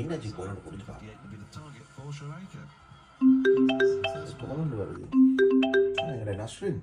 மீனாட்சி போலன்னு கொடுத்துருக்கான் போலண்டு வருது எங்கட நஸ்ரின்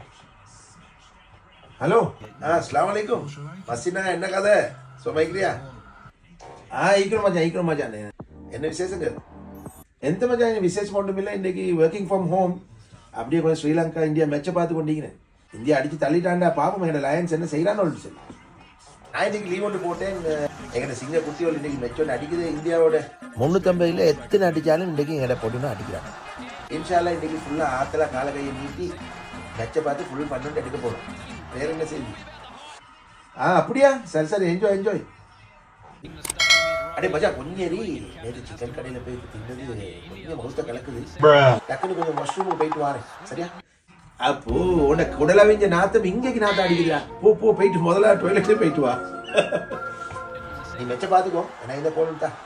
ஹலோ ஆ அஸ்லாம் வலைக்கும் மசினா என்ன கதை சுமைக்கிறியா ஆ ஈக்கிறோம் மச்சான் ஈக்கிறோம் மச்சான் என்ன விசேஷங்கள் எந்த மச்சான் விசேஷம் ஒன்றும் இல்லை இன்னைக்கு ஒர்க்கிங் ஃப்ரம் ஹோம் அப்படியே கொஞ்சம் ஸ்ரீலங்கா இந்தியா மேட்சை பார்த்து கொண்டிருக்கிறேன் இந்தியா அடிச்சு தள்ளிட்டாண்டா பாப்போம் எங்கட லயன்ஸ் என்ன செய்யறான்னு ஒரு சொல்லி நான் இன்னைக்கு லீவ் ஒன்று போட்டேன் எங்கட சிங்க குட்டியோல் இன்னைக்கு மெச் ஒன்று அடிக்குது இந்தியாவோட முந்நூற்றம்பதுல எத்தனை அடிச்சாலும் இன்னைக்கு எங்கட பொண்ணுன்னு அடிக்கிறாங்க இன்ஷால்லா இன்னைக்கு ஃபுல்லாக ஆத்தலா கால கையை நீட்டி மெச்சை பார்த்து ஃபுல் பண்ணிட்டு எடுக்க போகிறோம் வேற என்ன செய்தி ஆ அப்படியா சரி சரி என்ஜாய் என்ஜாய் அடே மஜா கொஞ்சம் ஏறி நேற்று சிக்கன் கடையில் போய் தின்னது கொஞ்சம் மவுத்த கலக்குது டக்குனு கொஞ்சம் மஷ்ரூம் போயிட்டு வாரேன் சரியா அப்போ உனக்கு குடலவிஞ்ச நாத்தம் இங்கேக்கு நாத்தம் அடிக்குதா போ போ போயிட்டு முதல்ல டொய்லெட்டே போயிட்டு வா நீ மெச்ச பாத்துக்கோ நான் இந்த போன் தான்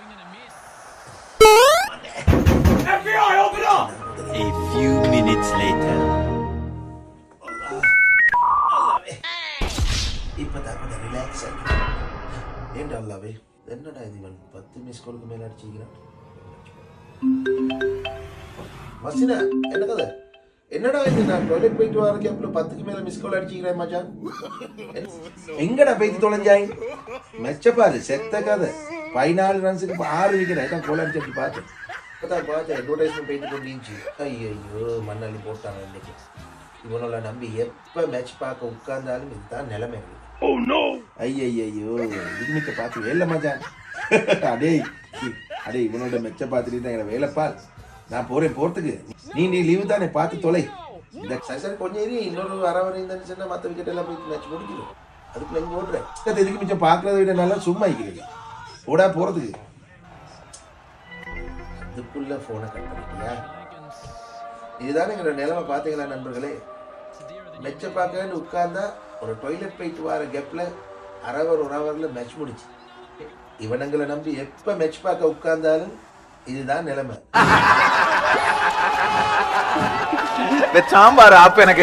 A few minutes later. இப்பதான் கொஞ்சம் ரிலாக்ஸ் ஆகி ஏன்டா அல்லாவே என்னடா இது இவன் பத்து மிஸ் கோலுக்கு மேல அடிச்சிக்கிறான் மசினா என்ன கதை என்னடா இது நான் டாய்லெட் போயிட்டு வர கேப்ல பத்துக்கு மேல மிஸ் கால் அடிச்சிக்கிறேன் மச்சான் எங்கடா போயிட்டு தொலைஞ்சாய் மெச்சப்பாரு செத்த கதை பதினாலு ரன்ஸுக்கு ஆறு விக்கெட் தான் கோல் அடிச்சு அப்படி பார்த்தேன் இப்பதான் பார்த்தேன் அட்வர்டைஸ்மெண்ட் போயிட்டு கொண்டிருந்துச்சு ஐயோ மண்ணள்ளி போட்டாங்க இன்னைக்கு இவனோட நம்பி எப்ப மேட்ச் பார்க்க உட்கார்ந்தாலும் இதுதான் நிலைமை இருக்கு ஐயையோ இதுமிக்க பார்த்து வேலை மச்சான் அடே அடே இவனோட மெச்ச பார்த்துட்டு எங்களை வேலைப்பால் நான் போறேன் போறதுக்கு நீ நீ லீவு தானே பார்த்து தொலை இந்த சரி சரி கொஞ்சம் ஏறி இன்னொரு அரை வரை இருந்தான்னு சொன்னா மற்ற விக்கெட் எல்லாம் போய் மேட்ச் முடிஞ்சிடும் அதுக்குள்ள இங்க ஓடுறேன் அது இதுக்கு மிச்சம் பார்க்கறத விட நல்லா சும்மா இருக்கிறீங்க ஓடா போறதுக்கு அதுக்குள்ள போனை கட் பண்ணிட்டியா இதுதானே எங்களோட நிலைமை பார்த்தீங்களா நண்பர்களே மெச்ச பார்க்கன்னு உட்கார்ந்தா ஒரு டொய்லெட் போயிட்டு வர கேப்ல அரவர் ஒரு ஹவர்ல மேட்ச் முடிச்சு இவனங்களை நம்பி எப்ப மேட்ச் பார்க்க உட்கார்ந்தாலும் இதுதான் நிலைமை சாம்பார் ஆப்பு எனக்கு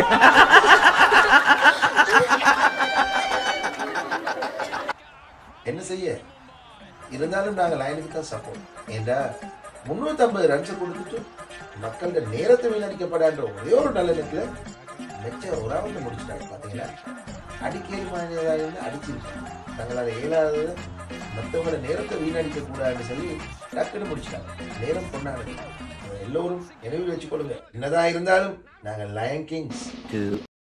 என்ன செய்ய இருந்தாலும் நாங்கள் லைனுக்கு தான் சப்போர்ட் ஏண்டா முந்நூற்றம்பது ரன்ஸ் கொடுத்துட்டு மக்களோட நேரத்தை வீணடிக்கப்படான்ற ஒரே ஒரு நல்ல நேரத்தில் மெச்ச ஒரு ரவுண்ட் முடிச்சிட்டாங்க பார்த்தீங்களா அடிக்கேறி மாநிலம் அடிச்சிருக்காங்க தங்களால் இயலாதது மற்றவங்களோட நேரத்தை வீணடிக்க கூடாதுன்னு சொல்லி டக்குன்னு முடிச்சிட்டாங்க நேரம் பொண்ணானது அதை எல்லோரும் நினைவில் வச்சுக்கொள்ளுங்க என்னதான் இருந்தாலும் நாங்கள் லயன் கிங்ஸ் Two